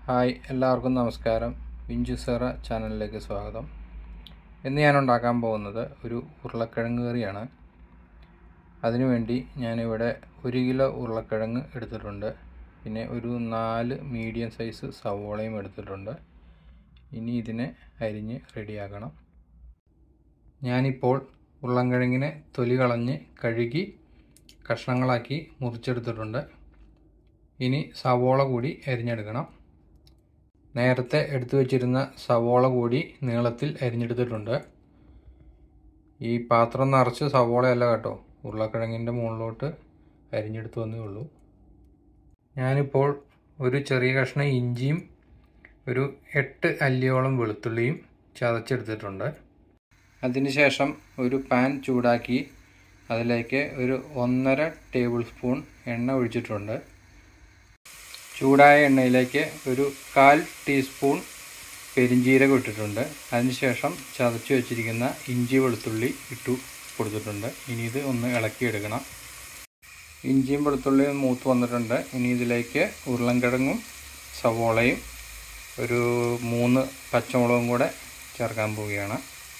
hi എല്ലാവർക്കും നമസ്കാരം വിഞ്ചുസേറ ചാനലിലേക്ക് സ്വാഗതം ഇന്ന് ഞാൻ ഉണ്ടാക്കാൻ പോകുന്നത് ഒരു ഉരുളക്കിഴങ്ങ് കറിയാണ് അതിനുവേണ്ടി ഞാനിവിടെ ഒരു കിലോ ഉരുളക്കിഴങ്ങ് എടുത്തിട്ടുണ്ട് പിന്നെ ഒരു നാല് മീഡിയം സൈസ് സവോളയും എടുത്തിട്ടുണ്ട് ഇനി ഇതിനെ അരിഞ്ഞ് റെഡിയാക്കണം ഞാനിപ്പോൾ ഉരുളൻകിഴങ്ങിനെ തൊലി കളഞ്ഞ് കഴുകി കഷ്ണങ്ങളാക്കി മുറിച്ചെടുത്തിട്ടുണ്ട് ഇനി സവോള കൂടി അരിഞ്ഞെടുക്കണം നേരത്തെ എടുത്തു വച്ചിരുന്ന സവോള കൂടി നീളത്തിൽ അരിഞ്ഞെടുത്തിട്ടുണ്ട് ഈ പാത്രം നിറച്ച് സവോളയല്ല കേട്ടോ ഉരുളക്കിഴങ്ങിൻ്റെ മുകളിലോട്ട് അരിഞ്ഞെടുത്തു വന്നേ ഉള്ളൂ ഞാനിപ്പോൾ ഒരു ചെറിയ കഷ്ണം ഇഞ്ചിയും ഒരു എട്ട് അല്ലിയോളം വെളുത്തുള്ളിയും ചതച്ചെടുത്തിട്ടുണ്ട് അതിനുശേഷം ഒരു പാൻ ചൂടാക്കി അതിലേക്ക് ഒരു ഒന്നര ടേബിൾ സ്പൂൺ എണ്ണ ഒഴിച്ചിട്ടുണ്ട് ചൂടായ എണ്ണയിലേക്ക് ഒരു കാൽ ടീസ്പൂൺ പെരിഞ്ജീരകം ഇട്ടിട്ടുണ്ട് അതിനുശേഷം ചതച്ച് വെച്ചിരിക്കുന്ന ഇഞ്ചി വെളുത്തുള്ളി ഇട്ടു കൊടുത്തിട്ടുണ്ട് ഇനി ഇത് ഒന്ന് ഇളക്കിയെടുക്കണം ഇഞ്ചിയും വെളുത്തുള്ളിയും മൂത്ത് വന്നിട്ടുണ്ട് ഇനി ഇതിലേക്ക് ഉരുളൻകിഴങ്ങും സവോളയും ഒരു മൂന്ന് പച്ചമുളകും കൂടെ ചേർക്കാൻ പോവുകയാണ്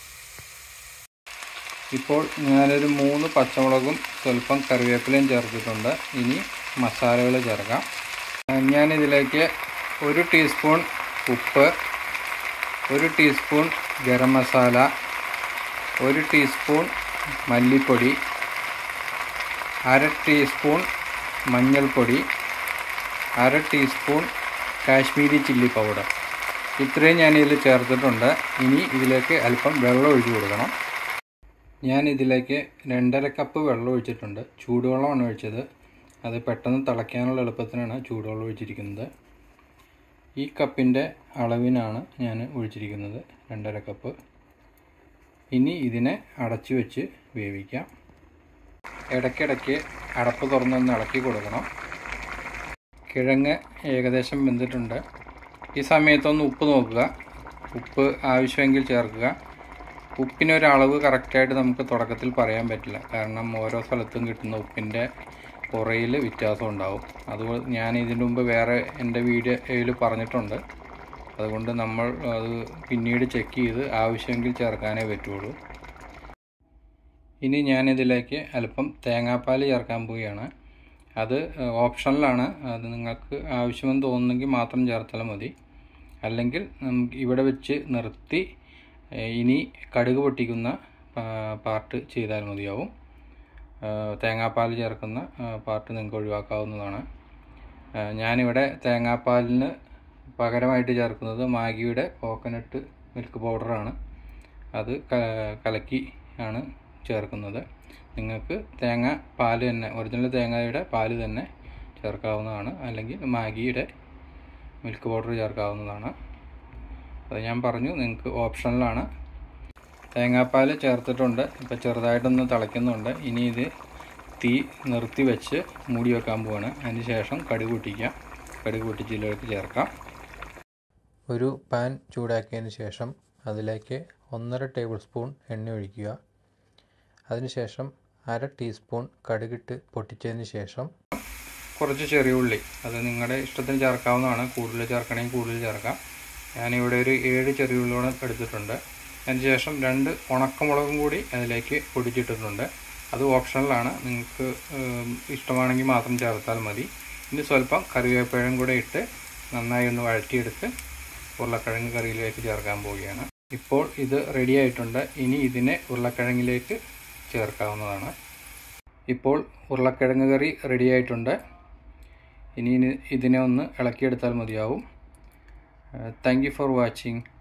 ഇപ്പോൾ ഞാനൊരു മൂന്ന് പച്ചമുളകും സ്വല്പം കറിവേപ്പിലയും ചേർത്തിട്ടുണ്ട് ഇനി മസാലകൾ ചേർക്കാം ഞാനിതിലേക്ക് ഒരു ടീസ്പൂൺ ഉപ്പ് ഒരു ടീസ്പൂൺ ഗരം മസാല ഒരു ടീസ്പൂൺ മല്ലിപ്പൊടി അര ടീസ്പൂൺ മഞ്ഞൾപ്പൊടി അര ടീസ്പൂൺ കാശ്മീരി ചില്ലി പൗഡർ ഇത്രയും ഞാൻ ഇതിൽ ചേർത്തിട്ടുണ്ട് ഇനി ഇതിലേക്ക് അല്പം വെള്ളം ഒഴിച്ചു കൊടുക്കണം ഞാൻ ഇതിലേക്ക് രണ്ടര കപ്പ് വെള്ളം ഒഴിച്ചിട്ടുണ്ട് ചൂടുവെള്ളമാണ് ഒഴിച്ചത് അത് പെട്ടെന്ന് തിളയ്ക്കാനുള്ള എളുപ്പത്തിനാണ് ചൂടുവെള്ളം ഒഴിച്ചിരിക്കുന്നത് ഈ കപ്പിൻ്റെ അളവിനാണ് ഞാൻ ഒഴിച്ചിരിക്കുന്നത് രണ്ടര കപ്പ് ഇനി ഇതിനെ അടച്ചു വെച്ച് വേവിക്കാം ഇടയ്ക്കിടയ്ക്ക് അടപ്പ് തുറന്നൊന്ന് ഇളക്കി കൊടുക്കണം കിഴങ്ങ് ഏകദേശം വെന്തിട്ടുണ്ട് ഈ സമയത്തൊന്ന് ഉപ്പ് നോക്കുക ഉപ്പ് ആവശ്യമെങ്കിൽ ചേർക്കുക ഉപ്പിനൊരളവ് കറക്റ്റായിട്ട് നമുക്ക് തുടക്കത്തിൽ പറയാൻ പറ്റില്ല കാരണം ഓരോ സ്ഥലത്തും കിട്ടുന്ന ഉപ്പിൻ്റെ പുറയിൽ വ്യത്യാസം ഉണ്ടാവും അതുകൊണ്ട് ഞാൻ ഇതിനു മുമ്പ് വേറെ എൻ്റെ വീഡിയോയിൽ പറഞ്ഞിട്ടുണ്ട് അതുകൊണ്ട് നമ്മൾ അത് പിന്നീട് ചെക്ക് ചെയ്ത് ആവശ്യമെങ്കിൽ ചേർക്കാനേ പറ്റുള്ളൂ ഇനി ഞാനിതിലേക്ക് അല്പം തേങ്ങാപ്പാൽ ചേർക്കാൻ പോവുകയാണ് അത് ഓപ്ഷണലാണ് അത് നിങ്ങൾക്ക് ആവശ്യമെന്ന് തോന്നുന്നെങ്കിൽ മാത്രം ചേർത്താൽ മതി അല്ലെങ്കിൽ നമുക്ക് ഇവിടെ വെച്ച് നിർത്തി ഇനി കടുക് പൊട്ടിക്കുന്ന പാർട്ട് ചെയ്താൽ മതിയാവും തേങ്ങാപ്പാൽ ചേർക്കുന്ന പാർട്ട് നിങ്ങൾക്ക് ഒഴിവാക്കാവുന്നതാണ് ഞാനിവിടെ തേങ്ങാപ്പാലിന് പകരമായിട്ട് ചേർക്കുന്നത് മാഗിയുടെ കോക്കനട്ട് മിൽക്ക് പൗഡറാണ് അത് കലക്കി ആണ് ചേർക്കുന്നത് നിങ്ങൾക്ക് തേങ്ങ പാൽ തന്നെ ഒറിജിനൽ തേങ്ങയുടെ പാൽ തന്നെ ചേർക്കാവുന്നതാണ് അല്ലെങ്കിൽ മാഗിയുടെ മിൽക്ക് പൗഡർ ചേർക്കാവുന്നതാണ് അത് ഞാൻ പറഞ്ഞു നിങ്ങൾക്ക് ഓപ്ഷനിലാണ് തേങ്ങാപ്പാൽ ചേർത്തിട്ടുണ്ട് ഇപ്പോൾ ചെറുതായിട്ടൊന്ന് തിളയ്ക്കുന്നുണ്ട് ഇനി ഇത് തീ നിർത്തി വെച്ച് മൂടി വെക്കാൻ പോവാണ് അതിന് ശേഷം കടുക് പൊട്ടിക്കാം കടുക് പൊട്ടിച്ചിലേക്ക് ചേർക്കാം ഒരു പാൻ ചൂടാക്കിയതിന് ശേഷം അതിലേക്ക് ഒന്നര ടേബിൾ സ്പൂൺ എണ്ണ ഒഴിക്കുക അതിനുശേഷം അര ടീസ്പൂൺ കടുകിട്ട് പൊട്ടിച്ചതിന് ശേഷം കുറച്ച് ചെറിയ ഉള്ളി അത് നിങ്ങളുടെ ഇഷ്ടത്തിന് ചേർക്കാവുന്നതാണ് കൂടുതൽ ചേർക്കണമെങ്കിൽ കൂടുതൽ ചേർക്കാം ഞാനിവിടെ ഒരു ഏഴ് ചെറിയ ഉള്ളിയോടെ എടുത്തിട്ടുണ്ട് അതിനുശേഷം രണ്ട് ഉണക്കമുളകും കൂടി അതിലേക്ക് പൊടിച്ചിട്ടിട്ടുണ്ട് അത് ഓപ്ഷണലാണ് നിങ്ങൾക്ക് ഇഷ്ടമാണെങ്കിൽ മാത്രം ചേർത്താൽ മതി ഇനി സ്വല്പം കറിവേപ്പിഴം കൂടെ ഇട്ട് നന്നായി ഒന്ന് വഴറ്റിയെടുത്ത് ഉരുളക്കിഴങ്ങ് കറിയിലേക്ക് ചേർക്കാൻ പോവുകയാണ് ഇപ്പോൾ ഇത് റെഡി ആയിട്ടുണ്ട് ഇനി ഇതിനെ ഉരുളക്കിഴങ്ങിലേക്ക് ചേർക്കാവുന്നതാണ് ഇപ്പോൾ ഉരുളക്കിഴങ്ങ് കറി റെഡി ആയിട്ടുണ്ട് ഇനി ഇതിനെ ഒന്ന് ഇളക്കിയെടുത്താൽ മതിയാവും താങ്ക് യു ഫോർ വാച്ചിങ്